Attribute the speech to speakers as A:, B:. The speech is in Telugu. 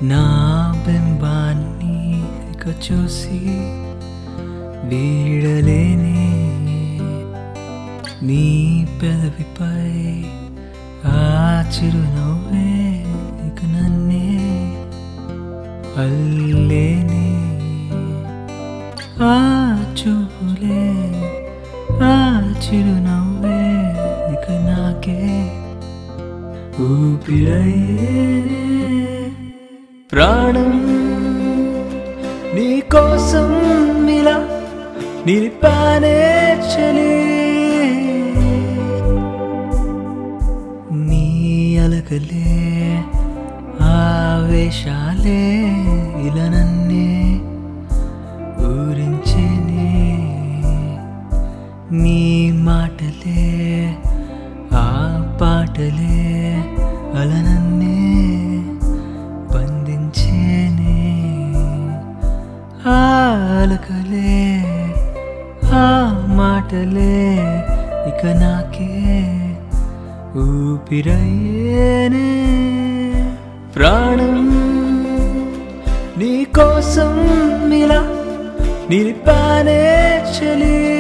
A: నా బింబాన్ని ఇక చూసి వీడలేని నీ పెదవిపై ఆ చిరునవ్వే ఇక నన్నే అల్లేని ఆ చూపులే ఆ చిరునవ్వే ఇక నాకే ఊపిరయ్యే ప్రాణం నీ కోసం ఇలా నిలిపానే చలి నీ అలకలే ఆవేశాలే ఇలా నన్నే ఊరించేనే నీ మాటలే ఆ పాటలే అలా నన్నే బంధించేనే ఆ అలకలే ఆ మాటలే ఇక నాకే ఊపిరయ్యేనే ప్రాణం నీ కోసం ఇలా నిలిపానే చలి